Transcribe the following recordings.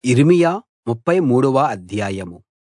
యిర్మీయా ముప్ఫై మూడవ అధ్యాయం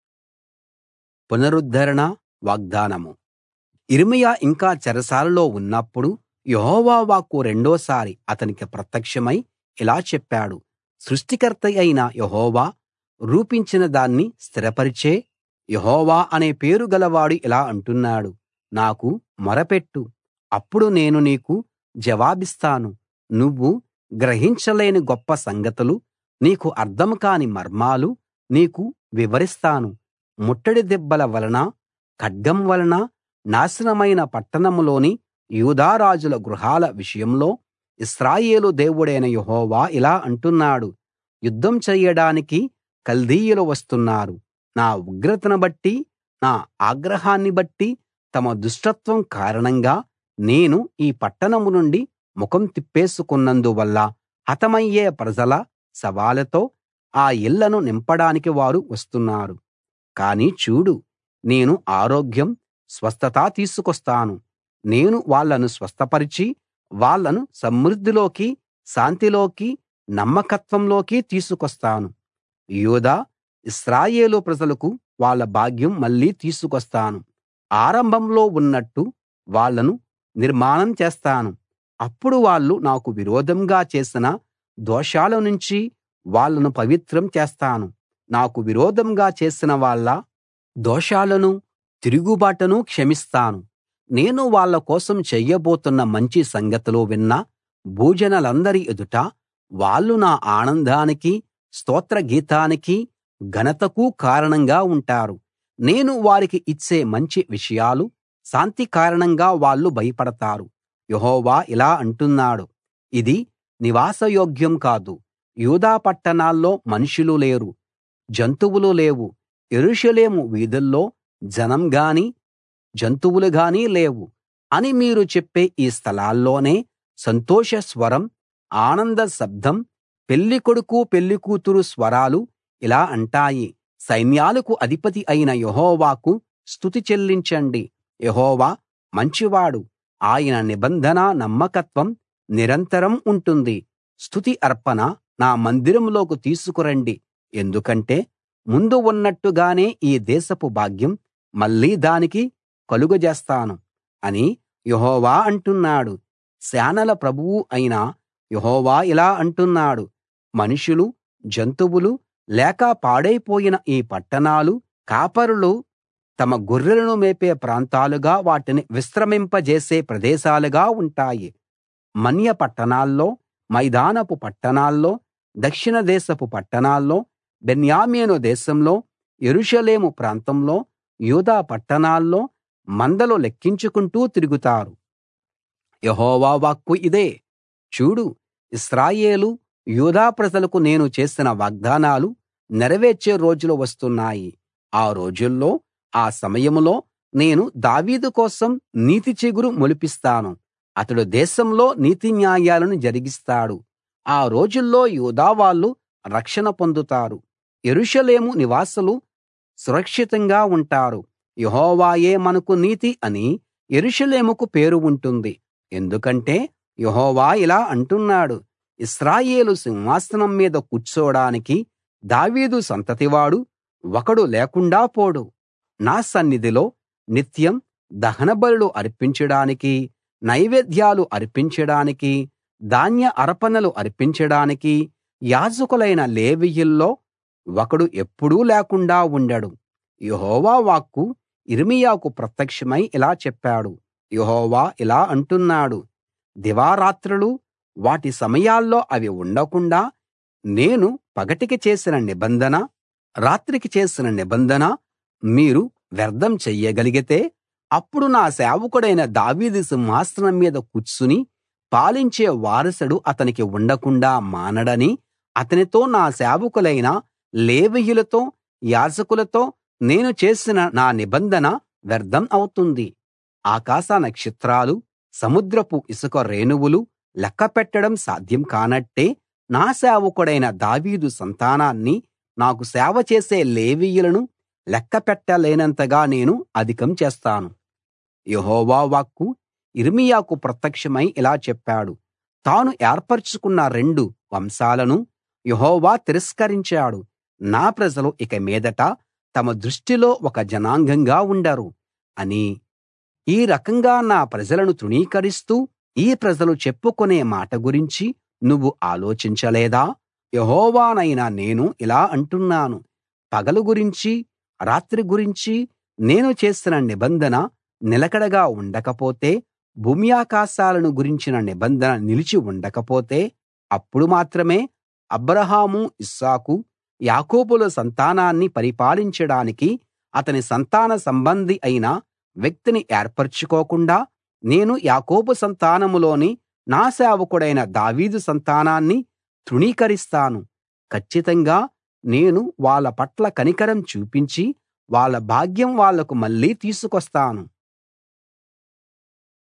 పునరుద్ధరణ వాగ్దానం యిర్మీయా ఇంకా చెరసాలలో ఉన్నప్పుడు యెహోవా వాక్కు రెండోసారి అతనికి ప్రత్యక్షమై ఇలా చెప్పాడు సృష్టికర్తయైన యెహోవా రూపించిన దాన్ని స్థిరపరిచే యెహోవా అనే పేరు గలవాడు ఇలా అంటున్నాడు నాకు మొరపెట్టు అప్పుడు నేను నీకు జవాబిస్తాను నువ్వు గ్రహించలేని గొప్ప సంగతులు నీకు అర్థం కాని మర్మాలు నీకు వివరిస్తాను ముట్టడి దెబ్బల వలన ఖడ్గం వలన నాశనమైన పట్టణంలోని యూదా రాజుల గృహాల విషయంలో ఇశ్రాయేలు దేవుడైన యెహోవా ఇలా అంటున్నాడు యుద్ధం చెయ్యడానికి కల్దీయులు వస్తున్నారు నా ఉగ్రతను బట్టి నా ఆగ్రహాన్ని బట్టి తమ దుష్టత్వం కారణంగా నేను ఈ పట్టణం నుండి ముఖం తిప్పేసుకున్నందువల్ల హతమయ్యే ప్రజల శవాలతో ఆ ఇళ్ళను నింపడానికి వారు వస్తున్నారు కానీ చూడు నేను ఆరోగ్యం స్వస్థత తీసుకొస్తాను నేను వాళ్ళను స్వస్థపరిచి వాళ్ళను సమృద్ధిలోకి శాంతిలోకి నమ్మకత్వంలోకి తీసుకొస్తాను యూదా ఇశ్రాయేలు ప్రజలకు వాళ్ళ భాగ్యం మళ్ళీ తీసుకొస్తాను ఆరంభంలో ఉన్నట్టు వాళ్ళను నిర్మాణం చేస్తాను అప్పుడు వాళ్ళు నాకు విరోధంగా చేసిన దోషాల నుంచి వాళ్ళను పవిత్రం చేస్తాను నాకు విరోధంగా చేసిన వాళ్ళ దోషాలను తిరుగుబాటును క్షమిస్తాను నేను వాళ్ళ కోసం చెయ్యబోతున్న మంచి సంగతులు విన్న భూజనులందరి ఎదుట వాళ్ళు నా ఆనందానికి స్తోత్ర గీతానికి ఘనతకు కారణంగా ఉంటారు నేను వారికి ఇచ్చే మంచి విషయాలు శాంతి కారణంగా వాళ్ళు భయపడతారు యెహోవా ఇలా అంటున్నాడు ఇది నివాసయోగ్యం కాదు యూదా పట్టణాల్లో మనుషులు లేరు జంతువులు లేవు యెరూషలేము వీధుల్లో జనం గాని జంతువులు గాని లేవు అని మీరు చెప్పే ఈ స్థలాల్లోనే సంతోష స్వరం ఆనంద శబ్దం పెళ్ళికొడుకు పెళ్ళికూతురు స్వరాలు ఇలా అంటాయి సైన్యాలకు అధిపతి అయిన యెహోవాకు స్తుతి చెల్లించండి యెహోవా మంచివాడు ఆయన నిబంధన నమ్మకత్వం నిరంతరం ఉంటుంది స్తుతి అర్పణ నా మందిరంలోకి తీసుకురండి ఎందుకంటే ముందు ఉన్నట్టుగానే ఈ దేశపు భాగ్యం మళ్ళీ దానికి కలుగజేస్తాను అని యెహోవా అంటున్నాడు సేనల ప్రభువు అయిన యెహోవా ఇలా అంటున్నాడు మనుషులు జంతువులు లేక పాడైపోయిన ఈ పట్టణాలు కాపరులు తమ గొర్రెలను మేపే ప్రాంతాలుగా వాటిని విశ్రమింపజేసే ప్రదేశాలుగా ఉంటాయి మన్య పట్టణాల్లో మైదానపు పట్టణాల్లో దక్షిణ దేశపు పట్టణాల్లో బెన్యామీను దేశంలో యెరూషలేము ప్రాంతంలో యూదా పట్టణాల్లో మందలు లెక్కించుకుంటూ తిరుగుతారు యెహోవా వాక్కు ఇదే చూడు ఇశ్రాయేలు యూదా ప్రజలకు నేను చేసిన వాగ్దానాలు నెరవేర్చే రోజులు వస్తున్నాయి ఆ రోజుల్లో ఆ సమయంలో నేను దావీదు కోసం నీతి చిగురు మొలిపిస్తాను అతడు దేశంలో నీతి న్యాయాలను జరిగిస్తాడు ఆ రోజుల్లో యూదా వాళ్ళు రక్షణ పొందుతారు యెరూషలేము నివాసులు సురక్షితంగా ఉంటారు యెహోవాయే మనకు నీతి అని యెరూషలేముకు పేరు ఉంటుంది ఎందుకంటే యెహోవా ఇలా అంటున్నాడు ఇశ్రాయేలు సింహాసనం మీద కూర్చోడానికి దావీదు సంతతివాడు ఒకడు లేకుండా పోడు నా సన్నిధిలో నిత్యం దహనబలులు అర్పించడానికి నైవేద్యాలు అర్పించడానికి ధాన్య అర్పణలు అర్పించడానికి యాజకులైన లేవీయుల్లో ఒకడు ఎప్పుడూ లేకుండా ఉండడు యెహోవా వాక్కు యిర్మీయాకు ప్రత్యక్షమై ఇలా చెప్పాడు యెహోవా ఇలా అంటున్నాడు దివారాత్రులు వాటి సమయాల్లో అవి ఉండకుండా నేను పగటికి చేసిన నిబంధన రాత్రికి చేసిన నిబంధన మీరు వ్యర్థం చెయ్యగలిగితే అప్పుడు నా సేవకుడైన దావీదు సింహాసనం మీద కూర్చుని పాలించే వారసుడు అతనికి ఉండకుండా మానడని అతనితో నా సేవకులైన లేవీయులతో యాజకులతో నేను చేసిన నా నిబంధన వ్యర్థం అవుతుంది ఆకాశ నక్షత్రాలు సముద్రపు ఇసుక రేణువులు లెక్కపెట్టడం సాధ్యం కానట్టే నా సేవకుడైన దావీదు సంతానాన్ని నాకు సేవ చేసే లేవీయులను లెక్కపెట్టలేనంతగా నేను అధికం చేస్తాను యెహోవా వాక్కు యిర్మీయాకు ప్రత్యక్షమై ఇలా చెప్పాడు తాను ఏర్పరచుకున్న రెండు వంశాలను యెహోవా తిరస్కరించాడు నా ప్రజలు ఇక మీదట తమ దృష్టిలో ఒక జనాంగంగా ఉండరు అని ఈ రకంగా నా ప్రజలను తృణీకరిస్తూ ఈ ప్రజలు చెప్పుకునే మాట గురించి నువ్వు ఆలోచించలేదా యెహోవానైన నేను ఇలా అంటున్నాను పగలు గురించి రాత్రి గురించి నేను చేసిన నిబంధన నిలకడగా ఉండకపోతే భూమ్యాకాశాలను గురించిన నిబంధన నిలిచి ఉండకపోతే అప్పుడు మాత్రమే అబ్రాహాము ఇస్సాకు యాకోబుల సంతానాన్ని పరిపాలించడానికి అతని సంతాన సంబంధి అయిన వ్యక్తిని ఏర్పరచుకోకుండా నేను యాకోబు సంతానంలోని నా సేవకుడైన దావీదు సంతానాన్ని తృణీకరిస్తాను కచ్చితంగా నేను వాళ్ళ పట్ల కనికరం చూపించి వాళ్ళ భాగ్యం వాళ్లకు మళ్ళీ తీసుకొస్తాను